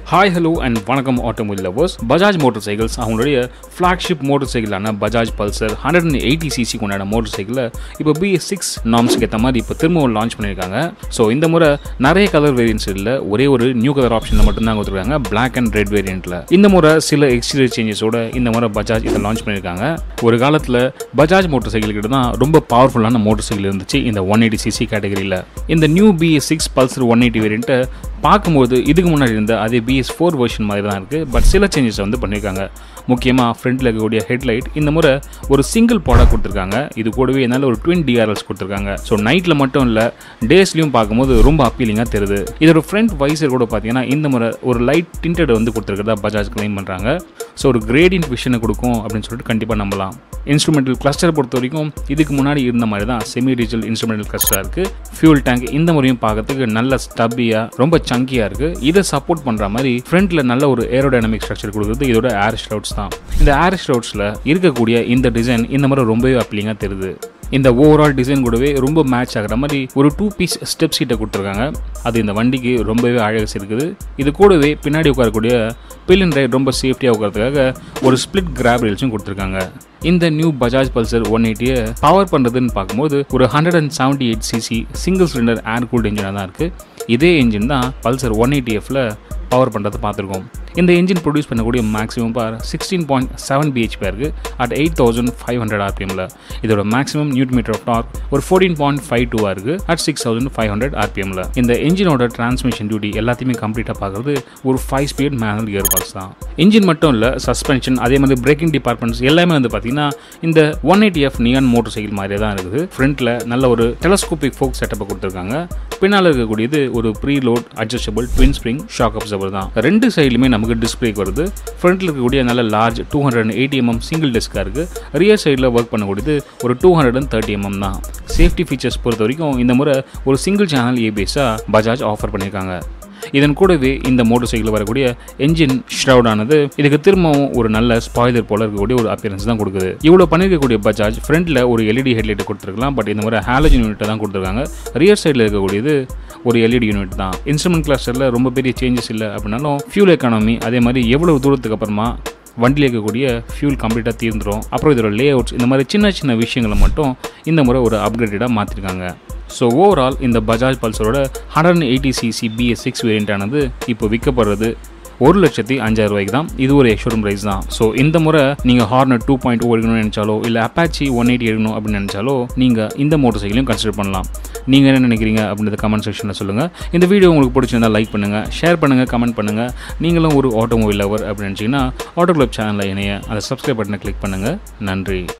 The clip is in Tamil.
ஹாய் ஹலோ அண்ட் வணக்கம் automobile lovers Bajaj motor cycles அவங்களுடைய ஃப்ளாக்ஷிப் மோட்டார் சைக்கிளான Bajaj Pulsar hundred and eighty CC கொண்டாட மோட்டார் சைக்கிளை இப்போ பிஎஸ் சிக்ஸ் நாம்ஸ்க்கு ஏற்ற மாதிரி இப்போ திரும்பவும் லான்ச் பண்ணியிருக்காங்க ஸோ இந்த முறை நிறைய கலர் வேரியன்ஸ் இல்லை ஒரே ஒரு நியூ கலர் ஆப்ஷனில் மட்டும்தான் கொடுத்துருக்காங்க பிளாக் அண்ட் ரெட் வேரியண்ட்டில் இந்த முறை சில எக்ஸ்டீரியர் சேஞ்சஸோட இந்த முறை பஜாஜ் இதை லான்ச் பண்ணியிருக்காங்க ஒரு காலத்தில் பஜாஜ் மோட்டார் சைக்கிள் கிட்ட தான் ரொம்ப பவர்ஃபுல்லான மோட்டார் சைக்கிள் இருந்துச்சு இந்த ஒன் எயிட்டி சிசி கேட்டகரியில் இந்த new BS six Pulsar one eighty வேரியண்ட்டை பார்க்கும்போது இதுக்கு முன்னாடி இருந்த அதே பிஎஸ் ஃபோர் வெர்ஷன் மாதிரி தான் இருக்குது பட் சில சேஞ்சஸ் வந்து பண்ணியிருக்காங்க முக்கியமாக ஃப்ரண்ட்டில் இருக்கக்கூடிய ஹெட்லைட் இந்த முறை ஒரு சிங்கிள் ப்ராடக்ட் கொடுத்துருக்காங்க இது கூடவே என்னால் ஒரு ட்வின் டிஆர்எல்ஸ் கொடுத்துருக்காங்க ஸோ நைட்டில் மட்டும் இல்லை டேஸ்லையும் பார்க்கும்போது ரொம்ப அப்பீலிங்காக தெரியுது இதோட ஃப்ரண்ட் வைசர் கூட பார்த்தீங்கன்னா இந்த முறை ஒரு லைட் டிண்டட் வந்து கொடுத்துருக்கதா பஜாஜ் கிளைம் பண்ணுறாங்க ஸோ ஒரு கிரேடியன்ட் விஷனை கொடுக்கும் அப்படின்னு சொல்லிட்டு கண்டிப்பாக நம்பலாம் இன்ஸ்ட்ருமெண்டல் கிளஸ்டர் பொறுத்த வரைக்கும் இதுக்கு முன்னாடி இருந்த மாதிரி தான் செமி டிஜிட்டல் இன்ஸ்ட்ருமெண்டல் கிளஸ்டராக இருக்குது ஃபியூல் டேங்க் இந்த முறையும் பார்க்கறதுக்கு நல்ல ஸ்டப்பியாக ரொம்ப சங்கியாக இருக்குது இதை சப்போர்ட் பண்ணுற மாதிரி ஃப்ரண்ட்டில் நல்ல ஒரு ஏரோடைனமிக் ஸ்ட்ரக்சர் கொடுக்குறது இதோட ஏர் ஷ்ரவுட்ஸ் தான் இந்த ஏர் ஷ்ரவுட்ஸில் இருக்கக்கூடிய இந்த டிசைன் இந்த மாதிரி ரொம்பவே அப்பீலிங்காக தெரியுது இந்த ஓவரால் டிசைன் கூடவே ரொம்ப மேட்ச் ஆகிற மாதிரி ஒரு டூ பீஸ் ஸ்டெப் சீட்டை கொடுத்துருக்காங்க அது இந்த வண்டிக்கு ரொம்பவே அழகாக இருக்குது இது கூடவே பின்னாடி உட்காரக்கூடிய பில்லின் ரைட் ரொம்ப சேஃப்டியாக உட்காரதுக்காக ஒரு ஸ்பிளிட் கிராப் ரீல்ஸும் கொடுத்துருக்காங்க இந்த நியூ பஜாஜ் பல்சர் ஒன் எயிட்டியை பவர் பண்ணுறதுன்னு பார்க்கும்போது ஒரு hundred and seventy eight CC single cylinder air cooled இன்ஜினாக தான் இருக்குது இதே இன்ஜின் தான் பல்சர் ஒன் எயிட்டி எஃப்ல பவர் பண்ணுறது பார்த்துருக்கோம் இந்த இன்ஜின் ப்ரொடியூஸ் பண்ணக்கூடிய மேக்ஸிமம் பார் சிக்ஸ்டீன் பாயிண்ட் செவன் பிஹெச்பியாக இருக்குது at eight thousand five hundred ஆர்பிஎம்ல இதோட maximum newton metre of torque ஒரு ஃபோர்டீன் பாயிண்ட் ஃபைவ் டூவாக இருக்குது at six thousand five hundred ஆர்பிஎம்ல இந்த இன்ஜினோட டிரான்ஸ்மிஷன் டியூட்டி எல்லாத்தையுமே கம்ப்ளீட்டாக பார்க்குறது ஒரு five speed manual gear box தான் இன்ஜின் மட்டும் இல்லை சஸ்பென்ஷன் அதே மாதிரி பிரேக்கிங் டிபார்ட்மெண்ட்ஸ் எல்லாமே வந்து பார்த்தீங்கன்னா இந்த one eighty F neon motor cycle மாதிரியே தான் இருக்குது ஃப்ரண்ட்டில் நல்ல ஒரு டெலஸ்கோபிக் ஃபோக் செட்டப்பை கொடுத்துருக்காங்க பின்னால் இருக்கக்கூடியது ஒரு pre load adjustable twin spring shock absorber தான் ரெண்டு சைடுலுமே நமக்கு டிஸ்பிளேக்கு வருது ஃப்ரண்ட்டில் இருக்கக்கூடிய நல்ல large two hundred and eighty MM single டெஸ்க்காக இருக்குது ரியர் சைடில் ஒர்க் பண்ணக்கூடியது ஒரு two hundred and thirty MM தான் சேஃப்டி ஃபீச்சர்ஸ் பொறுத்த வரைக்கும் இந்த முறை ஒரு சிங்கிள் சேனல் ஏபிஎஸ்ஸாக பஜாஜ் ஆஃபர் பண்ணியிருக்காங்க இதன் கூடவே இந்த மோட்டர் சைக்கிள் வரக்கூடிய என்ஜின் ஷ்ரவுட் ஆனது இதுக்கு திரும்பவும் ஒரு நல்ல ஸ்பாய்லர் போல இருக்கக்கூடிய ஒரு அப்பியரன்ஸ் தான் கொடுக்குது இவ்வளோ பண்ணிருக்கக்கூடிய பஜாஜ் ஃப்ரண்ட்டில் ஒரு எல்இடி ஹெட்லைட் கொடுத்துருக்கலாம் பட் இந்த மாதிரி ஹாலஜன் யூனிட்டை தான் கொடுத்துருக்காங்க ரியர் சைடில் இருக்கக்கூடியது ஒரு எல்இடி யூனிட் தான் இன்ஸ்ட்ருமெண்ட் கிளஸ்டரில் ரொம்ப பெரிய சேஞ்சஸ் இல்லை அப்படின்னாலும் ஃபியூல் எக்கானமி அதே மாதிரி எவ்வளவு தூரத்துக்கு அப்புறமா வண்டியில் இருக்கக்கூடிய ஃபியூல் கம்ப்ளீட்டாக தீர்ந்துடும் அப்புறம் இதோட லே அவுட்ஸ் இந்த மாதிரி சின்ன சின்ன விஷயங்களை மட்டும் இந்த முறை ஒரு அப்கிரேட்டடாக மாற்றிருக்காங்க ஸோ ஓவரால் இந்த பஜாஜ் பல்சரோட hundred eighty CC BS six வேரியண்டானது இப்போ விற்கப்படுறது ஒரு லட்சத்தி அஞ்சாயிரம் ரூபாய்க்கு தான் இது ஒரு எக்ஷோரூம் ப்ரைஸ் தான் ஸோ இந்த முறை நீங்கள் ஹார்னர் டூ பாயிண்ட் ஓ எடுக்கணும்னு நினச்சாலோ இல்லை அப்பாச்சி ஒன் எயிட்டி எடுக்கணும் அப்படின்னு நினச்சாலோ நீங்கள் இந்த மோட்டர் சைக்கிளையும் கன்சிடர் பண்ணலாம் நீங்கள் என்ன நினைக்கிறீங்க அப்படின்றத கமெண்ட் செக்ஷனில் சொல்லுங்கள் இந்த வீடியோ உங்களுக்கு பிடிச்சிருந்தா லைக் பண்ணுங்கள் ஷேர் பண்ணுங்கள் கமெண்ட் பண்ணுங்கள் நீங்களும் ஒரு ஆட்டோமொபைல் லவர் அப்படின்னு நினச்சிங்கன்னா ஆட்டோ கிளப் சேனலில் இணைய அந்த சப்ஸ்கிரைப் பட்டனை கிளிக் பண்ணுங்கள் நன்றி